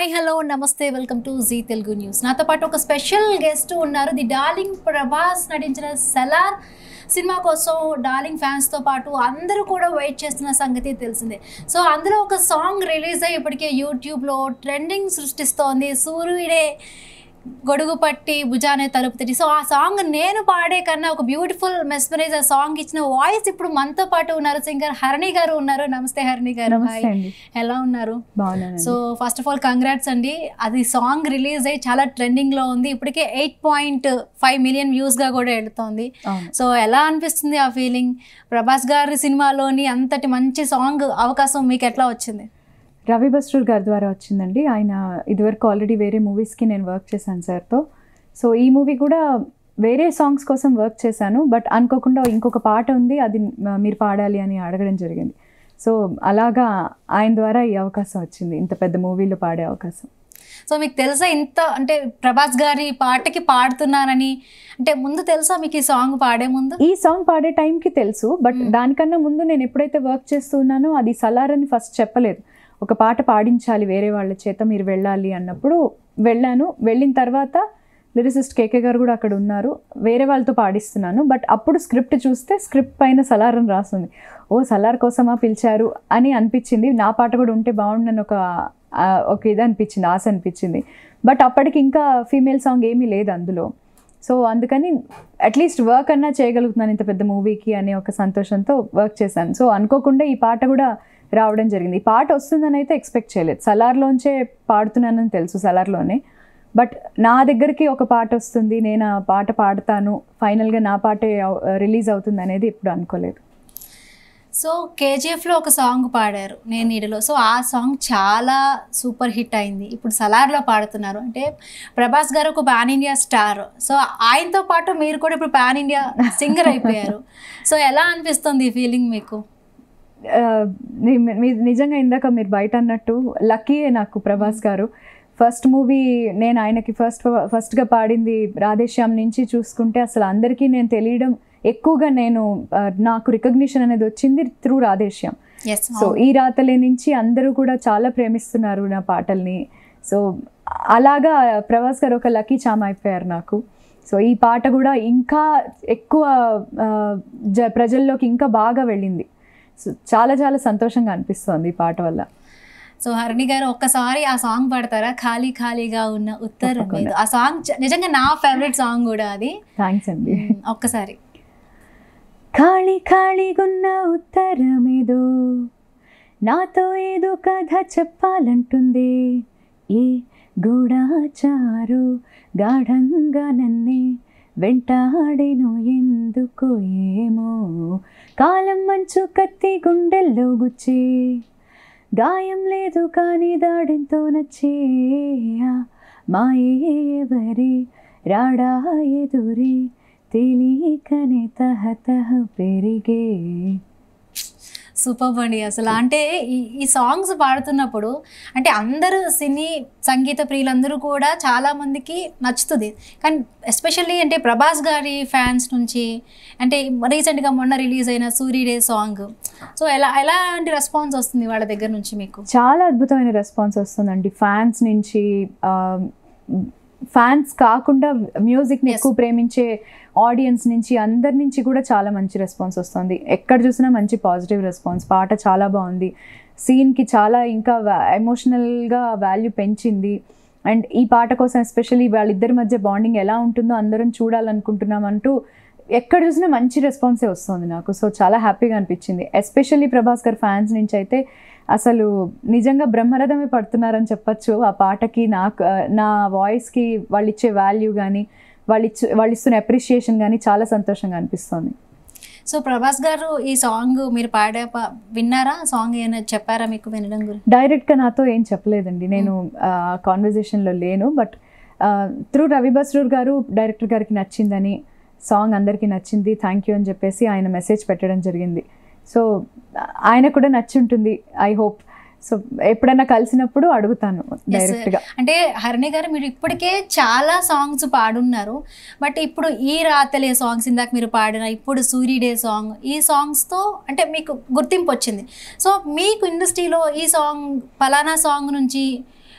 Hi hello నమస్తే welcome to Zee Telugu news నాతో పాటు ఒక స్పెషల్ గెస్ట్ ఉన్నారు ది డార్లింగ్ ప్రభాస్ నటించిన సెలార్ సినిమా కోసం డార్లింగ్ ఫ్యాన్స్తో పాటు అందరూ కూడా వెయిట్ చేస్తున్న సంగతి తెలిసిందే సో అందులో ఒక సాంగ్ రిలీజ్ అయ్యి ఇప్పటికే యూట్యూబ్లో ట్రెండింగ్ సృష్టిస్తోంది సూర్యుడే గొడుగు పట్టి భుజానే తలుపు తట్టి సో ఆ సాంగ్ నేను పాడే కన్నా ఒక బ్యూటిఫుల్ మెస్మరైజ్ ఆ సాంగ్ ఇచ్చిన వాయిస్ ఇప్పుడు మనతో పాటు ఉన్నారు సింగర్ హరణి గారు ఉన్నారు నమస్తే హరణి గారు నమస్తే హాయ్ అండి ఎలా ఉన్నారు బాగున్నానండి so first of all congrats అండి అది సాంగ్ రిలీజ్ అయ్యి చాలా ట్రెండింగ్ లో ఉంది ఇప్పటికే eight point five million views గా కూడా వెళుతోంది అవును సో ఎలా అనిపిస్తుంది ఆ ఫీలింగ్ ప్రభాస్ గారి సినిమాలోని అంతటి మంచి సాంగ్ అవకాశం మీకు ఎట్లా వచ్చింది రవి బస్రూర్ గారి ద్వారా వచ్చిందండి ఆయన ఇదివరకు ఆల్రెడీ వేరే మూవీస్కి నేను వర్క్ చేశాను సార్తో సో ఈ మూవీ కూడా వేరే సాంగ్స్ కోసం వర్క్ చేశాను బట్ అనుకోకుండా ఇంకొక పాట ఉంది అది మ- మీరు పాడాలి అని అడగడం జరిగింది సో అలాగా ఆయన ద్వారా ఈ అవకాశం వచ్చింది ఇంత పెద్ద మూవీలో పాడే అవకాశం సో మీకు తెలుసా ఇంత అంటే ప్రభాస్ గారి పాటకి పాడుతున్నానని అంటే ముందు తెలుసా మీకు ఈ సాంగ్ పాడే ముందు ఈ సాంగ్ పాడే టైంకి తెలుసు బట్ మ్మ్. దానికన్నా ముందు నేను ఎప్పుడైతే వర్క్ చేస్తున్నానో అది సలార్ అని ఫస్ట్ చెప్పలేదు ఒక పాట పాడించాలి వేరే వాళ్ళ చేత మీరు వెళ్ళాలి అన్నప్పుడు వెళ్ళాను వెళ్ళిన తర్వాత లిరిసిస్ట్ కేకే గారు కూడా అక్కడ ఉన్నారు వేరే వాళ్ళతో పాడిస్తున్నాను బట్ అప్పుడు స్క్రిప్ట్ చూస్తే స్క్రిప్ట్ పైన సలార్ అని రాస్తుంది ఓ సలార్ కోసమా పిలిచారు అని అనిపించింది నా పాట కూడా ఉంటే బాగుండని ఒక ఆ, ఒక ఇది అనిపించింది ఆశ అనిపించింది బట్ అప్పటికి ఇంకా ఫీమేల్ సాంగ్ ఏమీ లేదు అందులో సో అందుకని అట్లీస్ట్ వర్క్ అన్నా చేయగలుగుతున్నాను ఇంత పెద్ద మూవీకి అనే ఒక సంతోషంతో వర్క్ చేశాను సో అనుకోకుండా ఈ పాట కూడా రావడం జరిగింది ఈ పాట వస్తుందని అయితే ఎక్స్పెక్ట్ చేయలేదు సలార్లోంచే పాడుతున్నానని తెలుసు సలార్లోనే బట్ నా దగ్గరికి ఒక పాట వస్తుంది నేను ఆ పాట పాడతాను ఫైనల్గా నా పాటే రిలీజ్ అవుతుంది అనేది ఇప్పుడు అనుకోలేదు సో కేజీఎఫ్లో ఒక సాంగ్ పాడారు నేను నీడలో సో ఆ సాంగ్ చాలా సూపర్ హిట్ అయింది ఇప్పుడు సలార్లో పాడుతున్నారు అంటే ప్రభాస్ గారు ఒక పాన్ ఇండియా స్టార్ సో ఆయనతో పాటు మీరు కూడా ఇప్పుడు పాన్ ఇండియా సింగర్ అయిపోయారు సో ఎలా అనిపిస్తుంది ఈ ఫీలింగ్ మీకు ఆ, ని- మీ- నిజంగా ఇందాక మీరు బయట అన్నట్టు లక్కీయే నాకు ప్రభాస్ గారు ఫస్ట్ మూవీ నేను ఆయనకి ఫస్ట్ ఫస్ట్గా పాడింది రాధేశ్యామ్ నుంచి చూసుకుంటే అసలు అందరికీ నేను తెలియడం ఎక్కువగా నేను ఆ, నాకు రికగ్నిషన్ అనేది వచ్చింది త్రూ రాధేశ్యామ్ ఎస్ సో ఈ రాతలే నుంచి అందరూ కూడా చాలా ప్రేమిస్తున్నారు నా పాటల్ని సో అలాగా ప్రభాస్ గారు ఒక లక్కీ చామ్ అయిపోయారు నాకు సో ఈ పాట కూడా ఇంకా ఎక్కువ ఆ, జ ప్రజల్లోకి ఇంకా బాగా వెళ్ళింది సో చాలా చాలా సంతోషంగా అనిపిస్తోంది ఈ పాట వల్ల సో హరిణి గారు ఒక్కసారి ఆ సాంగ్ పాడతారా ఖాళీ ఖాళీగా ఉన్న ఉత్తరం తప్పకుండా. మీద ఆ సాంగ్ చ- నిజంగా నా ఫేవరెట్ సాంగ్ కూడా అది థ్యాంక్స్ అండి మ్, ఒక్కసారి ఖాళీ ఖాళీగున్న ఉత్తరమేదో నాతో ఏదో కథ చెప్పాలంటుంది ఈ గూఢాచారు గాఢంగా నన్నే వెంటాడేను ఎందుకు ఏమో కాలం మంచు కత్తి గుండెల్లో గుచ్చి గాయం లేదు కానీ దాడింతో నచ్చే ఆ మాయే ఎవరి రాడా ఎదురి తెలియకనే తహతహ పెరిగే సూపర్ అండి అసలు అంటే ఈ ఈ సాంగ్స్ పాడుతున్నప్పుడు అంటే అందరూ సినీ సంగీత ప్రియులందరూ కూడా చాలా మందికి నచ్చుతుంది కానీ ఎస్పెషల్లీ అంటే ప్రభాస్ గారి ఫ్యాన్స్ నుంచి అంటే రీసెంట్గా మొన్న రిలీజ్ అయిన సూర్యుడే సాంగ్ సో ఎలా ఎలాంటి రెస్పాన్స్ వస్తుంది వాళ్ళ దగ్గర నుంచి మీకు చాలా అద్భుతమైన రెస్పాన్స్ వస్తుందండి ఫ్యాన్స్ నుంచి ఫ్యాన్స్ కాకుండా మ్యూజిక్ని Yes. ఎక్కువ ప్రేమించే ఆడియన్స్ నుంచి అందరి నుంచి కూడా చాలా మంచి రెస్పాన్స్ వస్తుంది ఎక్కడ చూసినా మంచి పాజిటివ్ రెస్పాన్స్ పాట చాలా బాగుంది సీన్కి చాలా ఇంకా ఎమోషనల్గా వాల్యూ పెంచింది అండ్ ఈ పాట కోసం ఎస్పెషల్లీ వాళ్ళిద్దరి మధ్య బాండింగ్ ఎలా ఉంటుందో అందరం చూడాలనుకుంటున్నాం అంటూ ఎక్కడ చూసినా మంచి రెస్పాన్సే వస్తుంది నాకు సో చాలా హ్యాపీగా అనిపించింది ఎస్పెషల్లీ ప్రభాస్ గారి ఫ్యాన్స్ నుంచి అయితే అసలు నిజంగా బ్రహ్మరథమే పడుతున్నారని చెప్పొచ్చు ఆ పాటకి నాకు ఆ, నా వాయిస్కి వాళ్ళు ఇచ్చే వాల్యూ కానీ వాళ్ళు ఇచ్చే వాళ్ళు ఇస్తున్న అప్రిషియేషన్ కానీ చాలా సంతోషంగా అనిపిస్తుంది సో ప్రభాస్ గారు ఈ సాంగ్ మీరు పాడే ప- విన్నారా సాంగ్ ఏమైనా చెప్పారా మీకు వినడం గురించి డైరెక్ట్గా నాతో ఏం చెప్పలేదండి నేను కాన్వర్జేషన్లో లేను బట్ త్రూ రవి బస్రూర్ గారు డైరెక్టర్ గారికి నచ్చిందని సాంగ్ అందరికీ నచ్చింది థ్యాంక్ యూ అని చెప్పేసి ఆయన మెసేజ్ పెట్టడం జరిగింది సో ఆయన కూడా నచ్చి ఉంటుంది ఐ హోప్ సో ఎప్పుడైనా కలిసినప్పుడు అడుగుతాను డైరెక్ట్గా అంటే హరిణి గారు మీరు ఇప్పటికే చాలా సాంగ్స్ పాడున్నారు బట్ ఇప్పుడు ఈ రాతలే సాంగ్స్ ఇందాక మీరు పాడిన ఇప్పుడు సూర్యుడే సాంగ్ ఈ సాంగ్స్తో అంటే మీకు గుర్తింపు వచ్చింది సో మీకు ఇండస్ట్రీలో ఈ సాంగ్ ఫలానా సాంగ్ నుంచి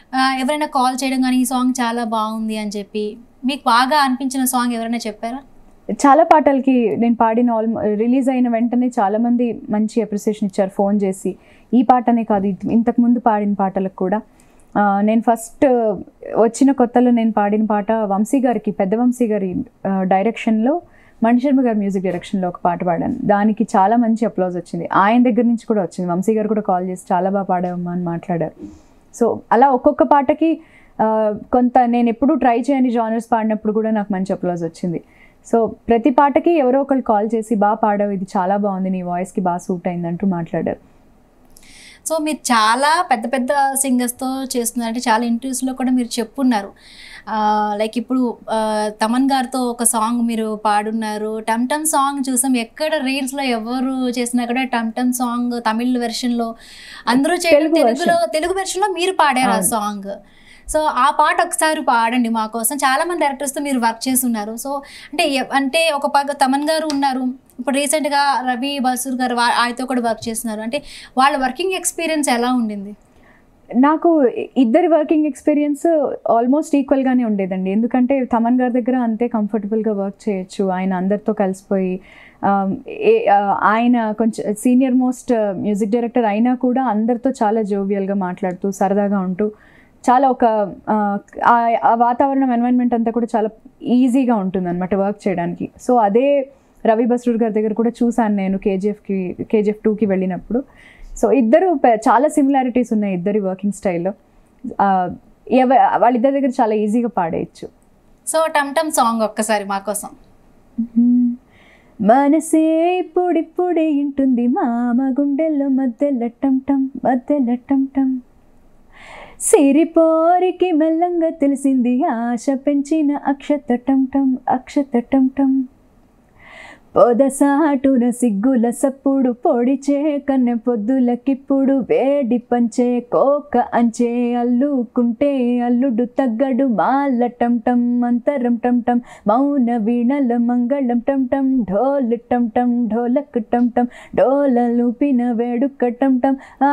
ఆ, ఎవరైనా కాల్ చేయడం కానీ ఈ సాంగ్ చాలా బాగుంది అని చెప్పి మీకు బాగా అనిపించిన సాంగ్ ఎవరైనా చెప్పారా చాలా పాటలకి నేను పాడిన ఆల్మో రిలీజ్ అయిన వెంటనే చాలా మంది మంచి అప్రిసియేషన్ ఇచ్చారు ఫోన్ చేసి ఈ పాటనే కాదు ఇది- ఇంతకు ముందు పాడిన పాటలకు కూడా ఆ, నేను ఫస్ట్ వచ్చిన కొత్తలో నేను పాడిన పాట వంశీ గారికి పెద్ద వంశీ గారి ఆ, డైరెక్షన్లో మణిశర్మ గారి మ్యూజిక్ డైరెక్షన్లో ఒక పాట పాడాను దానికి చాలా మంచి అప్లోజ్ వచ్చింది ఆయన దగ్గర నుంచి కూడా వచ్చింది వంశీ గారు కూడా కాల్ చేసి చాలా బాగా పాడావమ్మా అని మాట్లాడారు సో అలా ఒక్కొక్క పాటకి ఆ, కొంత నేను ఎప్పుడూ ట్రై చేయని జానర్స్ పాడినప్పుడు కూడా నాకు మంచి అప్లోజ్ వచ్చింది సో ప్రతి పాటకి ఎవరో ఒకళ్ళు కాల్ చేసి బాగా పాడావు ఇది చాలా బాగుంది నీ వాయిస్కి బాగా సూట్ అయింది అంటూ మాట్లాడారు సో మీరు చాలా పెద్ద పెద్ద సింగర్స్తో చేస్తున్నారు అంటే చాలా ఇంటర్వ్యూస్లో కూడా మీరు చెప్పున్నారు లైక్ ఇప్పుడు ఆ, తమన్ గారితో ఒక సాంగ్ మీరు పాడున్నారు టమ్ టమ్ సాంగ్ చూసాం ఎక్కడ రీల్స్లో ఎవరు చేసినా కూడా టమ్ టమ్ సాంగ్ తమిళ్ వెర్షన్లో అందరూ చేయడం తెలుగు తెలుగులో తెలుగు వెర్షన్లో మీరు పాడారు ఆ అవును. సాంగ్ సో ఆ పాట ఒకసారి పాడండి మా కోసం చాలా మంది డైరెక్టర్స్తో మీరు వర్క్ చేస్తున్నారు సో అంటే ఎ- అంటే ఒక పక్క తమన్ గారు ఉన్నారు ఇప్పుడు రీసెంట్గా రవి బసూర్ గారు వా- ఆయనతో కూడా వర్క్ చేస్తున్నారు అంటే వాళ్ళ వర్కింగ్ ఎక్స్పీరియన్స్ ఎలా ఉండింది నాకు ఇద్దరి వర్కింగ్ ఎక్స్పీరియన్స్ ఆల్మోస్ట్ ఈక్వల్గానే ఉండేదండి ఎందుకంటే తమన్ గారి దగ్గర అంతే కంఫర్టబుల్గా వర్క్ చేయొచ్చు ఆయన అందరితో కలిసిపోయి ఆ, ఏ- ఆ, ఆయన కొంచెం సీనియర్ మోస్ట్ మ్యూజిక్ డైరెక్టర్ అయినా కూడా అందరితో చాలా జోవియల్గా మాట్లాడుతూ సరదాగా ఉంటూ చాలా ఒక ఆ, ఆ- ఆ వాతావరణం ఎన్వైరన్మెంట్ అంతా కూడా చాలా ఈజీగా ఉంటుంది అనమాట వర్క్ చేయడానికి సో అదే రవి బస్రూర్ గారి దగ్గర కూడా చూశాను నేను కేజీఎఫ్కి కేజీఎఫ్ టూకి వెళ్ళినప్పుడు సో ఇద్దరు పె- చాలా సిమిలారిటీస్ ఉన్నాయి ఇద్దరి వర్కింగ్ స్టైల్లో ఎవ వాళ్ళిద్దరి దగ్గర చాలా ఈజీగా పాడేయచ్చు సో టమ్ టమ్ సాంగ్ ఒక్కసారి మా కోసం మనసే ఇప్పుడిప్పుడే ఇంటుంది మామ గుండెల్లో మధ్యలో టం టం మధ్యలో టం టం సిరిపోరికి మెల్లంగా తెలిసింది ఆశ పెంచిన అక్షత టం టం అక్షత టం టం పొదసాటున సిగ్గుల సప్పుడు పొడిచే కన్నె పొద్దులకిప్పుడు వేడి పంచే కోక అంచే అల్లుకుంటే అల్లుడు తగ్గడు మాల టం టం అంతరం టం టం మౌన వీణల మంగళం టం టం ఢోల్ టం టం ఢోలక్ టం టం డోల లూపిన వేడుక టం టం ఆ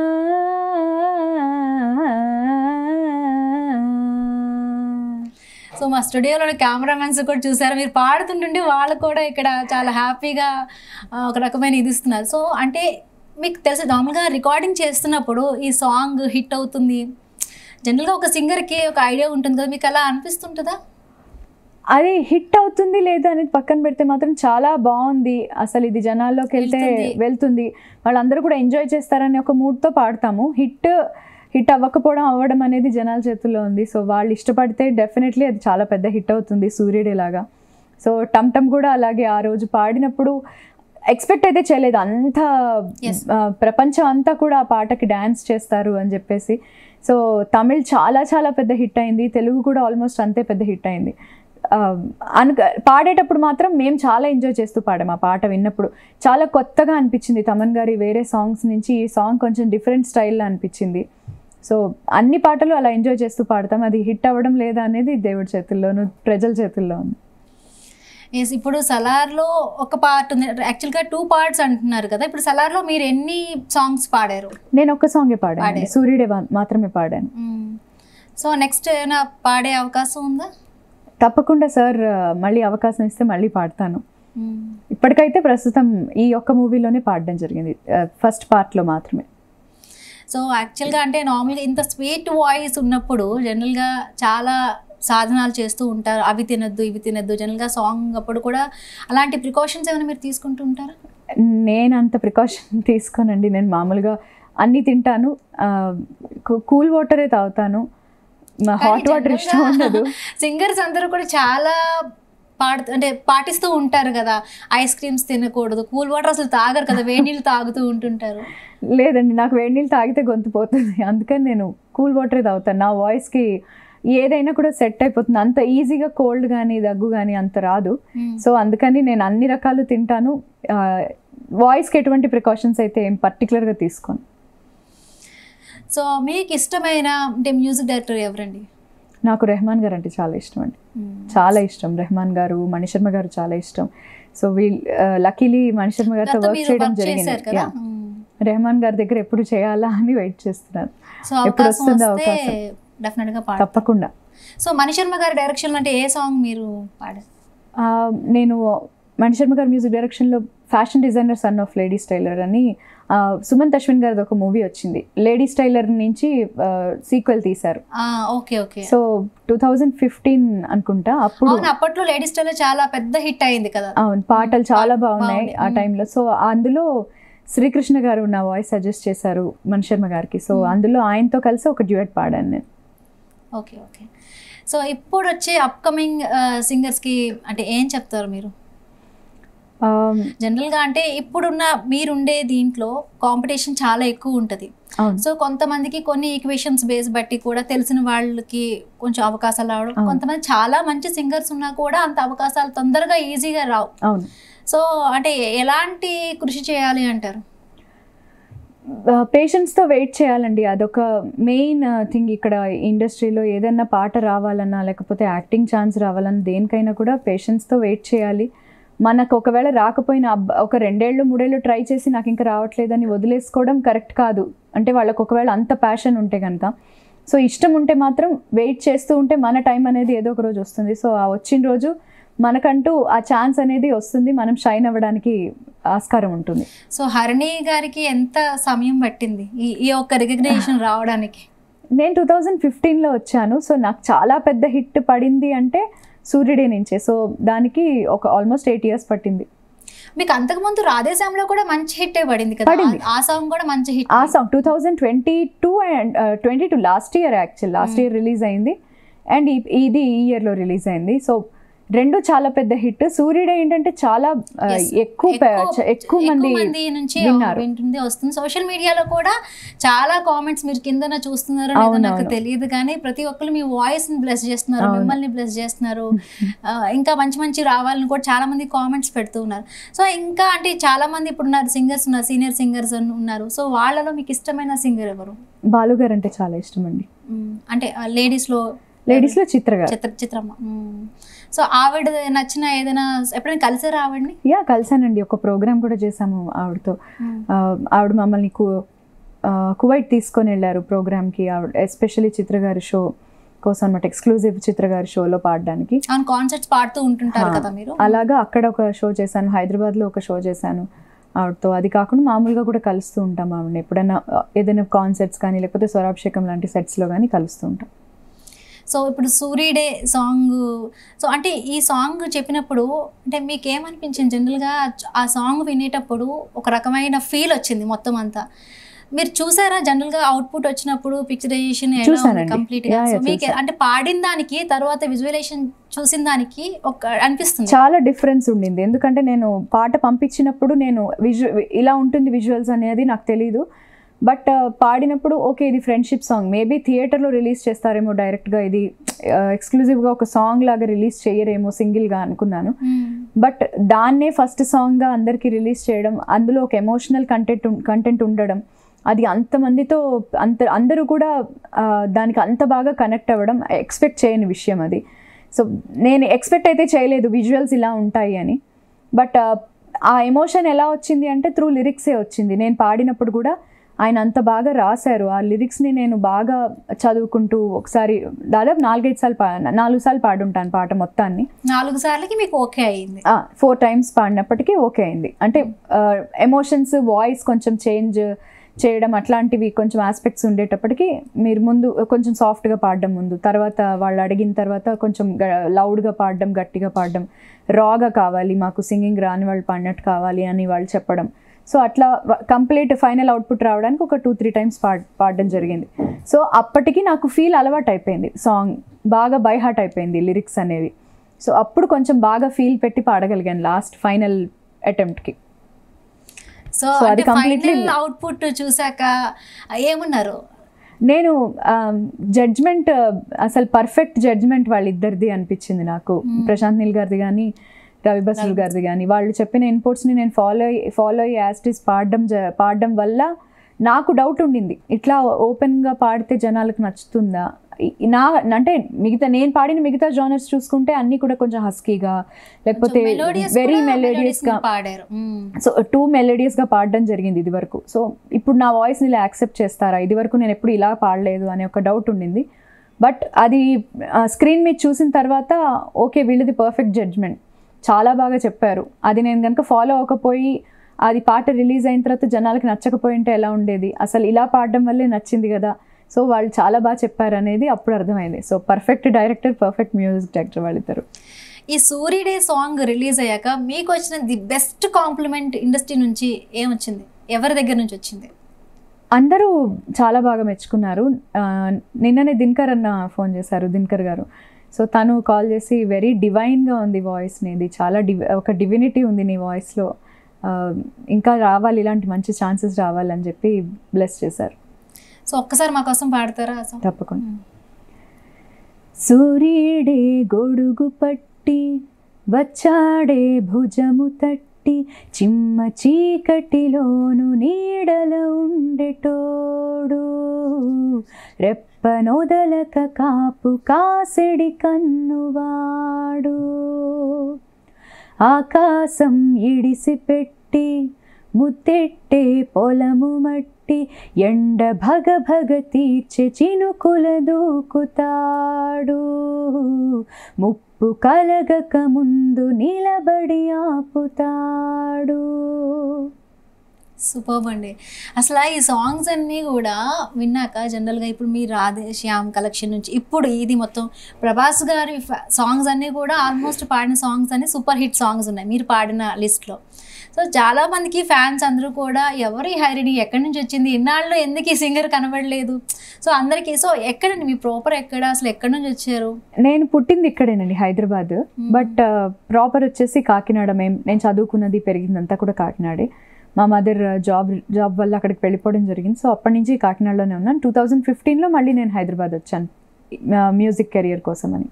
సో మా స్టూడియోలో కెమెరామెన్స్ కూడా చూసారు మీరు పాడుతుంటుంటే వాళ్ళు కూడా ఇక్కడ చాలా హ్యాపీగా ఆ, ఒక రకమైన ఇది ఇస్తున్నారు సో అంటే మీకు తెలుసు నార్మల్గా రికార్డింగ్ చేస్తున్నప్పుడు ఈ సాంగ్ హిట్ అవుతుంది జనరల్గా ఒక సింగర్కి ఒక ఐడియా ఉంటుంది కదా మీకు అలా అనిపిస్తుంటుందా అది హిట్ అవుతుంది లేదా అనేది పక్కన పెడితే మాత్రం చాలా బాగుంది అసలు ఇది జనాల్లోకి వెళ్తే వెళ్తుంది. వెళ్తుంది వాళ్ళందరూ కూడా ఎంజాయ్ చేస్తారని ఒక మూడ్తో పాడతాము హిట్ హిట్ అవ్వకపోవడం అవ్వడం అనేది జనాల చేతుల్లో ఉంది సో వాళ్ళు ఇష్టపడితే డెఫినెట్లీ అది చాలా పెద్ద హిట్ అవుతుంది సూర్యుడి లాగా సో టమ్ టమ్ కూడా అలాగే ఆ రోజు పాడినప్పుడు ఎక్స్పెక్ట్ అయితే చేయలేదు అంత Yes. ఆ, ప్రపంచం అంతా కూడా ఆ పాటకి డ్యాన్స్ చేస్తారు అని చెప్పేసి సో తమిళ్ చాలా చాలా పెద్ద హిట్ అయింది తెలుగు కూడా ఆల్మోస్ట్ అంతే పెద్ద హిట్ అయింది ఆ, అను పాడేటప్పుడు మాత్రం మేము చాలా ఎంజాయ్ చేస్తూ పాడాం ఆ పాట విన్నప్పుడు చాలా కొత్తగా అనిపించింది తమన్ గారి వేరే సాంగ్స్ నుంచి ఈ సాంగ్ కొంచెం డిఫరెంట్ స్టైల్లో అనిపించింది సో అన్ని పాటలు అలా ఎంజాయ్ చేస్తూ పాడతాం అది హిట్ అవ్వడం లేదా అనేది దేవుడి చేతుల్లోనూ ప్రజల చేతుల్లో ఉంది ఎస్ ఇప్పుడు సలార్లో ఒక పార్ట్ ఉంది యాక్చువల్గా టూ పార్ట్స్ అంటున్నారు కదా ఇప్పుడు సలార్లో మీరు ఎన్ని సాంగ్స్ పాడారు నేను ఒక్క సాంగే పాడాను పాడారు. సూర్యుడే వా- మాత్రమే పాడాను సో నెక్స్ట్ ఏమైనా పాడే అవకాశం ఉందా తప్పకుండా సార్ మళ్ళీ అవకాశం ఇస్తే మళ్ళీ పాడతాను మ్మ్. ఇప్పటికైతే ప్రస్తుతం ఈ ఒక్క మూవీలోనే పాడడం జరిగింది ఫస్ట్ పార్ట్లో మాత్రమే సో యాక్చువల్గా అంటే నార్మల్గా ఇంత స్వీట్ వాయిస్ ఉన్నప్పుడు జనరల్గా చాలా సాధనాలు చేస్తూ ఉంటారు అవి తినద్దు ఇవి తినద్దు జనరల్గా సాంగ్ అప్పుడు కూడా అలాంటి ప్రికాషన్స్ ఏమైనా మీరు తీసుకుంటూ ఉంటారా నేను అంత ప్రికాషన్ తీసుకోనండి నేను మామూలుగా అన్నీ తింటాను కూల్ వాటరే తాగుతాను హాట్ వాటర్ ఇష్టం ఉండదు సింగర్స్ అందరూ కూడా చాలా పాడు అంటే పాటిస్తూ ఉంటారు కదా ఐస్ క్రీమ్స్ తినకూడదు కూల్ వాటర్ అసలు తాగరు కదా వేడి నీళ్ళు తాగుతూ ఉంటుంటారు లేదండి నాకు వేడి నీళ్ళు తాగితే గొంతు పోతుంది అందుకని నేను కూల్ వాటరే తాగుతాను నా వాయిస్కి ఏదైనా కూడా సెట్ అయిపోతుంది అంత ఈజీగా కోల్డ్ కానీ దగ్గు కానీ అంత రాదు మ్మ్. సో అందుకని నేను అన్ని రకాలు తింటాను వాయిస్కి ఎటువంటి ప్రికాషన్స్ అయితే ఏం పర్టికులర్గా తీసుకోను సో మీకు ఇష్టమైన అంటే మ్యూజిక్ డైరెక్టర్ ఎవరండి నాకు రెహమాన్ గారు అంటే చాలా ఇష్టం అండి మ్మ్. చాలా ఇష్టం రెహమాన్ గారు మణిశర్మ గారు చాలా ఇష్టం సో వీళ్ళు లక్కీలీ మణిశర్మ గారితో దాంతో వర్క్ మీరు చేయడం వర్క్ జరిగింది చేశారు కదా Yeah. రెహమాన్ గారి దగ్గర ఎప్పుడు చేయాలా అని వెయిట్ చేస్తున్నాను సో ఎప్పుడు అవకాశం వస్తుందో వస్తే అవకాశం. డెఫినెట్ గా పాడు తప్పకుండా సో మణి శర్మ గారి డైరెక్షన్ అంటే ఏ సాంగ్ మీరు పాడారు ఆ, నేను మణిశర్మ గారి మ్యూజిక్ డైరెక్షన్లో fashion designer son of lady styler అని ఆ, సుమంత్ అశ్విన్ గారిది ఒక మూవీ వచ్చింది లేడీ స్టైలర్ నుంచి సీక్వెల్ తీశారు okay okay so two thousand fifteen అనుకుంటా అప్పుడు అవును అప్పట్లో లేడీస్ స్టైల్ చాలా పెద్ద హిట్ అయింది కదా అవును పాటలు చాలా బాగున్నాయి బాగున్నాయి. ఆ మ్మ్. టైంలో సో అందులో శ్రీకృష్ణ గారు నా వాయిస్ సజెస్ట్ చేశారు మణిశర్మ గారికి సో మ్మ్. అందులో ఆయనతో కలిసి ఒక డ్యూయట్ పాడాను నేను ఓకే ఓకే సో ఇప్పుడు వచ్చే అప్కమింగ్ సింగర్స్ కి అంటే ఏం చెప్తారు మీరు ఆమ్, జనరల్ గా అంటే ఇప్పుడున్న మీరుండే దీంట్లో కాంపిటీషన్ చాలా ఎక్కువ ఉంటది అవును సో కొంతమందికి కొన్ని ఈక్వేషన్స్ బేస్ బట్టి కూడా తెలిసిన వాళ్ళకి కొంచెం అవకాశాలు రావడం అవును. కొంతమంది చాలా మంచి సింగర్స్ ఉన్నా కూడా అంత అవకాశాలు తొందరగా ఈజీగా రావు అవును సో అంటే ఎలాంటి కృషి చేయాలి అంటారు పేషెంట్స్తో వెయిట్ చేయాలండి అదొక మెయిన్ థింగ్ ఇక్కడ ఇండస్ట్రీలో ఏదైనా పాట రావాలన్నా లేకపోతే యాక్టింగ్ ఛాన్స్ రావాలన్నా దేనికైనా కూడా పేషెంట్స్తో వెయిట్ చేయాలి మనకు ఒకవేళ రాకపోయినా అబ్బ- ఒక రెండేళ్ళు మూడేళ్ళు ట్రై చేసి నాకు ఇంకా రావట్లేదని వదిలేసుకోవడం కరెక్ట్ కాదు అంటే వాళ్ళకి ఒకవేళ అంత ప్యాషన్ ఉంటే కనుక సో ఇష్టం ఉంటే మాత్రం వెయిట్ చేస్తూ ఉంటే మన టైం అనేది ఏదో ఒక రోజు వస్తుంది సో ఆ వచ్చిన రోజు మనకంటూ ఆ ఛాన్స్ అనేది వస్తుంది మనం షైన్ అవ్వడానికి ఆస్కారం ఉంటుంది సో హరిణి గారికి ఎంత సమయం పట్టింది ఈ ఈ యొక్క రికగ్నేషన్ రావడానికి నేను టూ థౌజండ్ ఫిఫ్టీన్లో వచ్చాను సో నాకు చాలా పెద్ద హిట్ పడింది అంటే సూర్యుడే నుంచే సో దానికి ఒక ఆల్మోస్ట్ ఎయిట్ ఇయర్స్ పట్టింది మీకు అంతకుముందు రాధేశ్యామలో కూడా మంచి హిట్ పడింది కదా పడింది. ఆ సాంగ్ కూడా మంచి హిట్ ఆ song two thousand twenty two and twenty two last year actual last year release అయింది అండ్ ఇది ఈ ఇయర్లో రిలీజ్ అయింది సో రెండు చాలా పెద్ద హిట్ సూర్యుడే ఏంటంటే చాలా ఆ, Yes. ఎక్కువ పే- చ- ఎక్కువ మంది నుంచి విన్నారు. వింటుంది వస్తుంది సోషల్ మీడియాలో కూడా చాలా కామెంట్స్ మీరు కిందన చూస్తున్నారు లేదో అవును, నాకు అవును. తెలియదు కానీ ప్రతి ఒక్కరు మీ వాయిస్ ని బ్లెస్ చేస్తున్నారు అవును. మిమ్మల్ని బ్లెస్ చేస్తున్నారు ఆ, ఇంకా మంచి మంచి రావాలని కూడా చాలా మంది కామెంట్స్ పెడుతూ ఉన్నారు సో ఇంకా అంటే చాలా మంది ఇప్పుడు ఉన్నారు సింగర్స్ ఉన్నారు సీనియర్ సింగర్స్ ఉన్నారు సో వాళ్ళలో మీకు ఇష్టమైన సింగర్ ఎవరు బాలు గారు అంటే చాలా ఇష్టం అండి మ్మ్. అంటే లేడీస్ లో లేడీస్లో చిత్ర గారు చిత్ర చిత్రమ్మ మ్మ్. సో ఆవిడ నచ్చిన ఏదైనా ఎప్పుడైనా కలిసారా ఆవిడని యా కలిసానండి ఒక ప్రోగ్రామ్ కూడా చేశాము ఆవిడతో ఆ, ఆవిడ మమ్మల్ని కు ఆ, కువైట్ తీసుకొని వెళ్ళారు ప్రోగ్రామ్కి ఆవిడ ఎస్పెషల్లీ చిత్ర గారి షో కోసం అనమాట ఎక్స్క్లూజివ్ చిత్ర గారి షోలో పాడడానికి అవును కాన్సర్ట్స్ పాడుతూ ఉంటుంటారు హా. కదా మీరు అలాగా అక్కడ ఒక షో చేశాను హైదరాబాద్లో ఒక షో చేశాను ఆవిడతో అది కాకుండా మామూలుగా కూడా కలుస్తూ ఉంటాం ఆవిడని ఎప్పుడైనా ఆ, ఏదైనా కాన్సర్ట్స్ కానీ లేకపోతే స్వరాభిషేకం లాంటి సెట్స్లో కానీ కలుస్తూ ఉంటాం సో ఇప్పుడు సూర్యుడే సాంగ్ సో అంటే ఈ సాంగ్ చెప్పినప్పుడు అంటే మీకు ఏమనిపించింది జనరల్గా ఆ సాంగ్ వినేటప్పుడు ఒక రకమైన ఫీల్ వచ్చింది మొత్తం అంతా మీరు చూసారా జనరల్ గా అవుట్పుట్ వచ్చినప్పుడు పిక్చరైజేషన్ చూసానండి. కంప్లీట్ గా Yeah, సో yeah, మీకు చూసా. అంటే పాడిన దానికి తర్వాత విజువలైజేషన్ చూసిన దానికి ఒక అనిపిస్తుంది చాలా డిఫరెన్స్ ఉండింది ఎందుకంటే నేను పాట పంపించినప్పుడు నేను విజు ఇలా ఉంటుంది విజువల్స్ అనేది నాకు తెలియదు బట్ పాడినప్పుడు ఓకే ఇది ఫ్రెండ్షిప్ సాంగ్ మేబీ థియేటర్లో రిలీజ్ చేస్తారేమో డైరెక్ట్గా ఇది ఎక్స్క్లూజివ్గా ఒక సాంగ్ లాగా రిలీజ్ చేయరేమో సింగిల్గా అనుకున్నాను బట్ దాన్నే ఫస్ట్ సాంగ్గా అందరికీ రిలీజ్ చేయడం అందులో ఒక ఎమోషనల్ కంటెంట్ కంటెంట్ ఉండడం అది అంతమందితో అంత అందరూ కూడా ఆ, దానికి అంత బాగా కనెక్ట్ అవ్వడం ఎక్స్పెక్ట్ చేయని విషయం అది సో నేను ఎక్స్పెక్ట్ అయితే చేయలేదు విజువల్స్ ఇలా ఉంటాయి అని బట్ ఆ ఎమోషన్ ఎలా వచ్చింది అంటే త్రూ లిరిక్సే వచ్చింది నేను పాడినప్పుడు కూడా ఆయన అంత బాగా రాశారు ఆ లిరిక్స్ని నేను బాగా చదువుకుంటూ ఒకసారి దాదాపు నాలుగైదు సార్లు పా నాలుగు సార్లు పాడుంటాను పాట మొత్తాన్ని నాలుగు సార్లకి మీకు ఓకే అయింది ఫోర్ టైమ్స్ పాడినప్పటికీ ఓకే అయింది అంటే ఎమోషన్స్ వాయిస్ కొంచెం చేంజ్ చేయడం అట్లాంటివి కొంచెం ఆస్పెక్ట్స్ ఉండేటప్పటికి మీరు ముందు కొంచెం సాఫ్ట్గా పాడడం ముందు తర్వాత వాళ్ళు అడిగిన తర్వాత కొంచెం లౌడ్గా పాడడం గట్టిగా పాడడం రాగా కావాలి మాకు సింగింగ్ రాని వాళ్ళు పాడినట్టు కావాలి అని వాళ్ళు చెప్పడం సో అట్లా కంప్లీట్ ఫైనల్ అవుట్పుట్ రావడానికి ఒక టూ త్రీ టైమ్స్ పాడ్ పాడడం జరిగింది సో అప్పటికి నాకు ఫీల్ అలవాటు అయిపోయింది సాంగ్ బాగా బై హార్ట్ అయిపోయింది లిరిక్స్ అనేవి సో అప్పుడు కొంచెం బాగా ఫీల్ పెట్టి పాడగలిగాను లాస్ట్ ఫైనల్ అటెంప్ట్కి సో So, అది అంటే completely- ఫైనల్ అవుట్పుట్ చూసాక ఏమన్నారు నేను జడ్జ్మెంట్ అసలు పర్ఫెక్ట్ జడ్జ్మెంట్ వాళ్ళిద్దరిది అనిపించింది నాకు Hmm. ప్రశాంత్ నీల్ గారిది కానీ రవి బస్రుల్ రవి గారిది కానీ వాళ్ళు చెప్పిన ఇన్పుట్స్ని నేను ఫాలో ఫాలో అయ్యి యాస్టిస్ పాడడం జ- పాడడం వల్ల నాకు డౌట్ ఉండింది ఇట్లా ఓపెన్గా పాడితే జనాలకు నచ్చుతుందా ఈ- నా అంటే మిగతా నేను పాడిన మిగతా జానర్స్ చూసుకుంటే అన్నీ కూడా కొంచెం హస్కీగా లేకపోతే మెలోడియస్ వెరీ మెలోడియస్గా పాడారు మ్మ్. సో టూ మెలోడియస్గా పాడడం జరిగింది ఇది వరకు సో ఇప్పుడు నా వాయిస్ని ఇలా యాక్సెప్ట్ చేస్తారా ఇది వరకు నేను ఎప్పుడు ఇలా పాడలేదు అనే ఒక డౌట్ ఉండింది బట్ అది స్క్రీన్ మీద చూసిన తర్వాత ఓకే వీళ్ళది పర్ఫెక్ట్ జడ్జ్మెంట్ చాలా బాగా చెప్పారు అది నేను కనుక ఫాలో అవ్వకపోయి అది పాట రిలీజ్ అయిన తర్వాత జనాలకి నచ్చకపోయి ఉంటే ఎలా ఉండేది అసలు ఇలా పాడడం వల్లే నచ్చింది కదా సో వాళ్ళు చాలా బాగా చెప్పారు అనేది అప్పుడు అర్థమైంది so perfect director perfect music director వాళ్ళిద్దరు ఈ సూర్యుడే సాంగ్ రిలీజ్ అయ్యాక మీకు వచ్చిన ది బెస్ట్ కాంప్లిమెంట్ ఇండస్ట్రీ నుంచి ఏమొచ్చింది ఎవరి దగ్గర నుంచి వచ్చింది అందరూ చాలా బాగా మెచ్చుకున్నారు ఆ, నిన్ననే దినకర్ అన్న ఫోన్ చేశారు దినకర్ గారు సో తను కాల్ చేసి వెరీ డివైన్గా ఉంది వాయిస్ నీది చాలా డివ్ ఒక డివినిటీ ఉంది నీ వాయిస్లో ఇంకా రావాలి ఇలాంటి మంచి ఛాన్సెస్ రావాలని చెప్పి బ్లెస్ చేశారు సో ఒక్కసారి మా కోసం పాడతారా ఆ song? తప్పకుండా సూర్యుడే గొడుగు పట్టి వచ్చాడే భుజము తట్టి చిమ్మ చీకటిలోను నీడల ఉండెటోడు రెప్పనొదలక కాపు కాసెడి కన్నువాడు ఆకాశం ఇడిసిపెట్టి ముత్తెట్టే పొలము మట్టి ఎండ భగ భగ తీర్చె చినుకుల దూకుతాడు ముప్పు కలగక ముందు నిలబడి ఆపుతాడు సూపర్ అండి అసలు ఈ సాంగ్స్ అన్నీ కూడా విన్నాక జనరల్గా ఇప్పుడు మీ రాధే శ్యామ్ కలెక్షన్ నుంచి ఇప్పుడు ఇది మొత్తం ప్రభాస్ గారి సాంగ్స్ అన్నీ కూడా ఆల్మోస్ట్ పాడిన సాంగ్స్ అన్ని సూపర్ హిట్ సాంగ్స్ ఉన్నాయి మీరు పాడిన లిస్ట్లో సో చాలా మందికి ఫ్యాన్స్ అందరూ కూడా ఎవరు ఈ హైరిడి ఎక్కడి నుంచి వచ్చింది ఇన్నాళ్ళు ఎందుకు ఈ సింగర్ కనబడలేదు సో అందరికీ సో ఎక్కడండి మీ ప్రాపర్ ఎక్కడ అసలు ఎక్కడి నుంచి వచ్చారు నేను పుట్టింది ఇక్కడేనండి హైదరాబాద్ బట్ ప్రాపర్ వచ్చేసి కాకినాడ మేము నేను చదువుకున్నది పెరిగిందంతా కూడా కాకినాడే మా మదర్ జాబ్ జాబ్ వల్ల అక్కడికి వెళ్ళిపోవడం జరిగింది సో అప్పటి నుంచి కాకినాడలోనే ఉన్నాను టూ థౌజండ్ ఫిఫ్టీన్లో మళ్ళీ నేను హైదరాబాద్ వచ్చాను మ్యూజిక్ కెరియర్ కోసం అని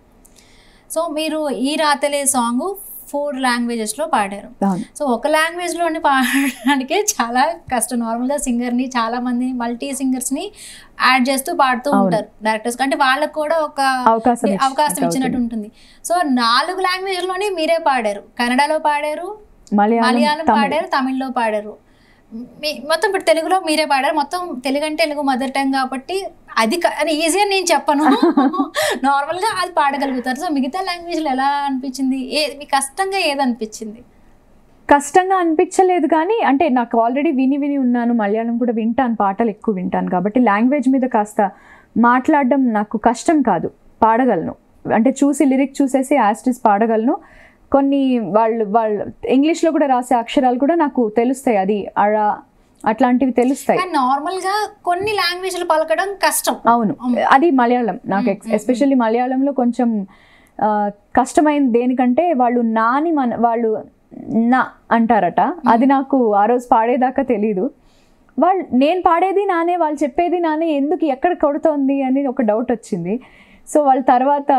సో మీరు ఈ రాతలే సాంగ్ ఫోర్ లాంగ్వేజెస్లో పాడారు అవును సో ఒక లాంగ్వేజ్లోని పాడడానికే చాలా కష్టం నార్మల్గా సింగర్ని చాలా మంది మల్టీ సింగర్స్ని యాడ్ చేస్తూ పాడుతూ అవును. ఉంటారు డైరెక్టర్స్ అంటే వాళ్ళకు కూడా ఒక అవకాశం ఇచ్చినట్టు అవకాశం ఇచ్చినట్టు ఉంటుంది సో నాలుగు లాంగ్వేజ్లోనే మీరే పాడారు కన్నడలో పాడారు మలయాళం మలయాళం తమిళ్ పాడారు తమిళ్లో పాడారు మీ మొత్తం ఇప్పుడు తెలుగులో మీరే పాడారు మొత్తం తెలుగు అంటే తెలుగు మదర్ టంగ్ కాబట్టి అది క- అది ఈజీ అని నేను చెప్పను నార్మల్గా అది పాడగలుగుతారు సో మిగతా లాంగ్వేజ్లో ఎలా అనిపించింది ఏ మీకు కష్టంగా ఏది అనిపించింది కష్టంగా అనిపించలేదు కానీ అంటే నాకు ఆల్రెడీ విని విని ఉన్నాను మలయాళం కూడా వింటాను పాటలు ఎక్కువ వింటాను కాబట్టి లాంగ్వేజ్ మీద కాస్త మాట్లాడడం నాకు కష్టం కాదు పాడగలను అంటే చూసి లిరిక్ చూసేసి యాస్టిస్ పాడగలను కొన్ని వాళ్ళు వాళ్ళు ఇంగ్లీష్లో కూడా రాసే అక్షరాలు కూడా నాకు తెలుస్తాయి అది అడ అట్లాంటివి తెలుస్తాయి కానీ నార్మల్ గా కొన్ని లాంగ్వేజ్లు పలకడం కష్టం అవును అది మలయాళం నాకు ఎస్పెషల్లీ మలయాళంలో కొంచెం ఆ, కష్టమైంది దేనికంటే వాళ్ళు నాని మన వాళ్ళు నా అంటారట అది నాకు ఆ రోజు పాడేదాకా తెలీదు వాళ్ళు నేను పాడేది నానే వాళ్ళు చెప్పేది నానే ఎందుకు ఎక్కడ కొడుతోంది అని ఒక డౌట్ వచ్చింది సో వాళ్ళ తర్వాత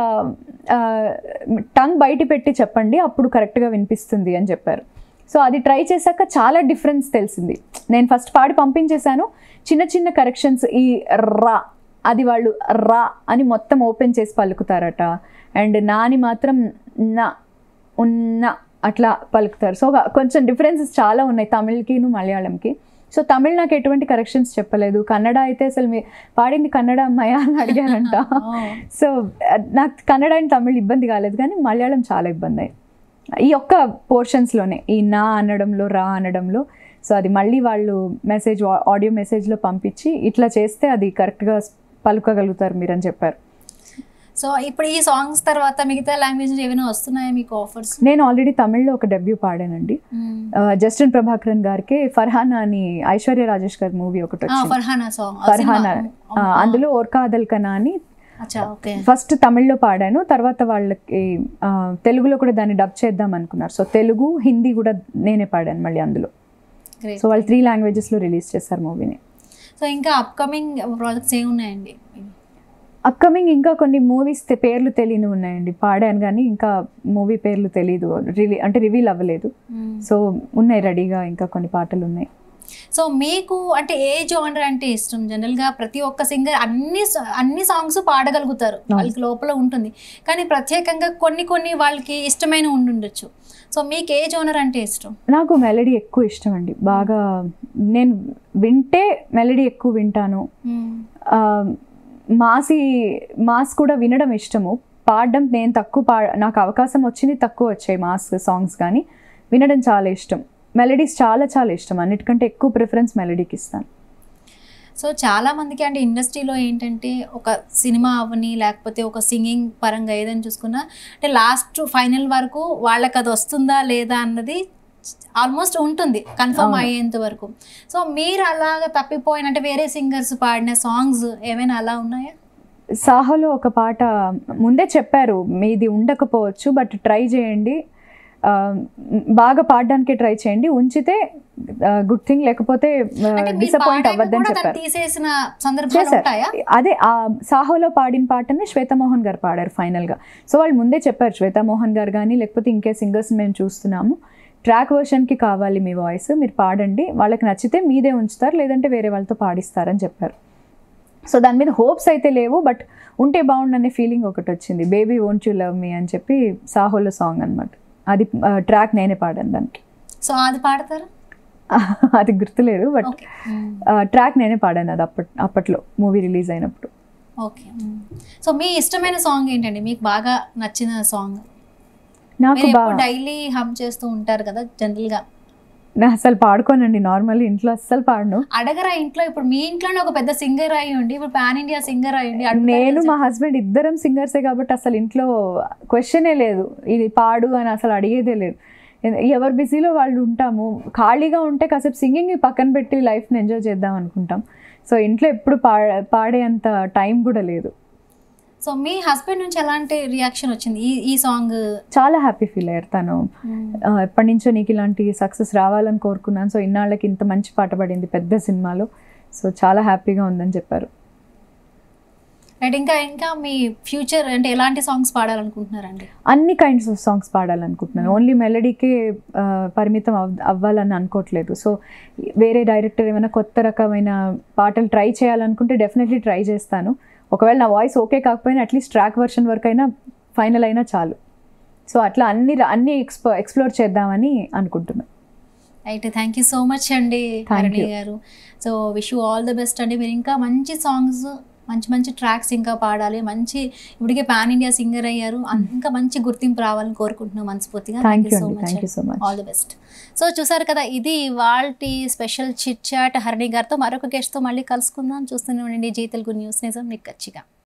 టంగ్ బయట పెట్టి చెప్పండి అప్పుడు కరెక్ట్గా వినిపిస్తుంది అని చెప్పారు సో అది ట్రై చేశాక చాలా డిఫరెన్స్ తెలిసింది నేను ఫస్ట్ పాడి పంపించేశాను చిన్న చిన్న కరెక్షన్స్ ఈ రా అది వాళ్ళు రా అని మొత్తం ఓపెన్ చేసి పలుకుతారట అండ్ నాని మాత్రం నా ఉన్న అట్లా పలుకుతారు సో కొంచెం డిఫరెన్సెస్ చాలా ఉన్నాయి తమిళ్కిను మలయాళంకి సో తమిళ్ నాకు ఎటువంటి కరెక్షన్స్ చెప్పలేదు కన్నడ అయితే అసలు మీ పాడింది కన్నడ అమ్మాయా అని అడిగారంట సో అహ్, నాకు కన్నడ అండ్ తమిళ్ ఇబ్బంది కాలేదు కానీ మలయాళం చాలా ఇబ్బంది అయ్యింది ఈ ఒక్క పోర్షన్స్లోనే ఈ నా అనడంలో రా అనడంలో సో అది మళ్ళీ వాళ్ళు మెసేజ్ ఆడియో మెసేజ్లో పంపించి ఇట్లా చేస్తే అది కరెక్ట్గా పలుకగలుగుతారు మీరు అని చెప్పారు సో ఇప్పుడు ఈ సాంగ్స్ తర్వాత మిగతా లాంగ్వేజ్ ఏమైనా వస్తున్నాయా మీకు ఆఫర్స్ నేను ఆల్రెడీ తమిళ్లో ఒక డెబ్యూ పాడానండి ఆ, జస్టిన్ ప్రభాకరన్ గారికి ఫర్హానా అని ఐశ్వర్య రాజేష్ గారి మూవీ ఒకటి వచ్చింది ఫర్హానా సాంగ్ ఫర్హానా ఆ, అందులో ఓర్కా అదల్ కనా అని అచ్చా ఓకే ఫస్ట్ తమిళ్లో పాడాను తర్వాత వాళ్ళకి ఆ, తెలుగులో కూడా దాన్ని డబ్ చేద్దాం అనుకున్నారు సో తెలుగు హిందీ కూడా నేనే పాడాను మళ్ళీ అందులో గ్రేట్ సో వాళ్ళు త్రీ లాంగ్వేజెస్లో రిలీజ్ చేశారు మూవీని సో ఇంకా అప్కమింగ్ ప్రాజెక్ట్స్ ఏమున్నాయండి అప్కమింగ్ ఇంకా కొన్ని మూవీస్ పేర్లు తెలియని ఉన్నాయండి పాడాను కానీ ఇంకా మూవీ పేర్లు తెలియదు రిలీ అంటే రివీల్ అవ్వలేదు సో ఉన్నాయి రెడీగా ఇంకా కొన్ని పాటలు ఉన్నాయి సో మీకు అంటే ఏ జోనర్ అంటే ఇష్టం జనరల్ గా ప్రతి ఒక్క సింగర్ అన్ని స- అన్ని సాంగ్స్ పాడగలుగుతారు వాళ్ళకి లోపల ఉంటుంది కానీ ప్రత్యేకంగా కొన్ని కొన్ని వాళ్ళకి ఇష్టమైన ఉండుండొచ్చు సో మీకు ఏ జోనర్ అంటే ఇష్టం నాకు మెలడీ ఎక్కువ ఇష్టం అండి బాగా నేను వింటే మెలడీ ఎక్కువ వింటాను ఆ, మాసి మాస్ కూడా వినడం ఇష్టము పాడడం నేను తక్కువ పా నాకు అవకాశం వచ్చింది తక్కువ వచ్చాయి మాస్ సాంగ్స్ కానీ వినడం చాలా ఇష్టం మెలడీస్ చాలా చాలా ఇష్టం అన్నిటికంటే ఎక్కువ ప్రిఫరెన్స్ మెలడీకి ఇస్తాను సో చాలా మందికి అంటే ఇండస్ట్రీలో ఏంటంటే ఒక సినిమా అవని లేకపోతే ఒక సింగింగ్ పరంగా ఏదైనా చూసుకున్నా అంటే లాస్ట్ ఫైనల్ వరకు వాళ్ళకి అది వస్తుందా లేదా అన్నది ఆల్మోస్ట్ ఉంటుంది కన్ఫర్మ్ అవును. అయ్యేంత వరకు సో మీరు అలాగ తప్పిపోయిన అంటే వేరే సింగర్స్ పాడిన సాంగ్స్ ఏమైనా అలా ఉన్నాయా సాహోలో ఒక పాట ముందే చెప్పారు మీది ఉండకపోవచ్చు బట్ ట్రై చేయండి ఆ, బాగా పాడడానికే ట్రై చేయండి ఉంచితే గుడ్ థింగ్ లేకపోతే అంటే మీరు డిసప్పాయింట్ పాడాక అవ్వద్దని కూడా దాన్ని చెప్పారు తీసేసిన సందర్భాలు చేశారు ఉంటాయా అదే ఆ సాహోలో పాడిన పాటని శ్వేతమోహన్ గారు పాడారు ఫైనల్గా సో వాళ్ళు ముందే చెప్పారు శ్వేతమోహన్ గారు కానీ లేకపోతే ఇంకే సింగర్స్ మేము చూస్తున్నాము ట్రాక్ వర్షన్కి కావాలి మీ వాయిస్ మీరు పాడండి వాళ్ళకి నచ్చితే మీదే ఉంచుతారు లేదంటే వేరే వాళ్ళతో పాడిస్తారని చెప్పారు సో దాని మీద హోప్స్ అయితే లేవు బట్ ఉంటే బాగుండనే ఫీలింగ్ ఒకటి వచ్చింది baby won't you love me అని చెప్పి సాహోలో సాంగ్ అనమాట అది ట్రాక్ నేనే పాడాను దానికి సో అది పాడతారా అది గుర్తులేదు బట్ ఓకే ట్రాక్ నేనే పాడాను అది అప్పట్ అప్పట్లో మూవీ రిలీజ్ అయినప్పుడు ఓకే సో మీ ఇష్టమైన సాంగ్ ఏంటండి మీకు బాగా నచ్చిన సాంగ్ నాకు మీరు బాగా డైలీ హమ్ చేస్తూ ఉంటారు కదా జనరల్ గా నేను అసలు పాడుకోనండి నార్మల్లీ ఇంట్లో అస్సలు పాడను అడగరా ఇంట్లో ఇప్పుడు మీ ఇంట్లోనే ఒక పెద్ద సింగర్ అయి ఉండి ఇప్పుడు పాన్ ఇండియా సింగర్ అయి ఉండి అడుగుతారు నేను కదా మా హస్బెండ్ ఇద్దరం సింగర్సే కాబట్టి అసలు ఇంట్లో క్వశ్చనే లేదు ఇది పాడు అని అసలు అడిగేదే లేదు ఎ- ఎవరు బిజీలో వాళ్ళు ఉంటాము ఖాళీగా ఉంటే కాసేపు సింగింగ్ పక్కన పెట్టి లైఫ్ని ఎంజాయ్ చేద్దాం అనుకుంటాం సో ఇంట్లో ఎప్పుడు పా పాడే అంత టైం కూడా లేదు సో మీ హస్బెండ్ నుంచి ఎలాంటి రియాక్షన్ వచ్చింది ఈ ఈ సాంగ్ చాలా హ్యాపీ ఫీల్ అయ్యారు తను ఆ, ఎప్పటి నుంచో నీకు ఇలాంటి సక్సెస్ రావాలని కోరుకున్నాను సో ఇన్నాళ్ళకి ఇంత మంచి పాట పడింది పెద్ద సినిమాలో సో చాలా హ్యాపీగా ఉందని చెప్పారు అండ్ ఇంకా ఇంకా మీ ఫ్యూచర్ అంటే ఎలాంటి సాంగ్స్ పాడాలనుకుంటున్నారండి అన్ని కైండ్స్ ఆఫ్ సాంగ్స్ పాడాలనుకుంటున్నాను ఓన్లీ మెలడీకే పరిమితం అవ్ అవ్వాలని అనుకోవట్లేదు సో వేరే డైరెక్టర్ ఏమైనా కొత్త రకమైన పాటలు ట్రై చేయాలనుకుంటే డెఫినెట్లీ ట్రై చేస్తాను ఒకవేళ నా వాయిస్ ఓకే కాకపోయినా అట్లీస్ట్ ట్రాక్ వర్షన్ వరకు అయినా ఫైనల్ అయినా చాలు సో అట్లా అన్ని ర- అన్ని ఎక్స్ప్లో ఎక్స్ప్లోర్ చేద్దామని అనుకుంటున్నాను right thank you so much అండి Thank Harini you. Garu so wish you all the best అండి మీరు ఇంకా మంచి సాంగ్స్ మంచి మంచి ట్రాక్స్ ఇంకా పాడాలి మంచి ఇప్పటికే పాన్ ఇండియా సింగర్ అయ్యారు అన్- ఇంకా మంచి గుర్తింపు రావాలని కోరుకుంటున్నాం మనస్ఫూర్తిగా థ్యాంక్ యూ సో అండి much thank you so much all the best so చూసారు కదా ఇది వాల్టి స్పెషల్ చిట్ చాట్ హరణి గారితో మరొక గెస్ట్తో మళ్ళీ కలుసుకుందాం చూస్తూనే ఉండండి జీ తెలుగు న్యూస్ నిజం నిక్కచ్చిగా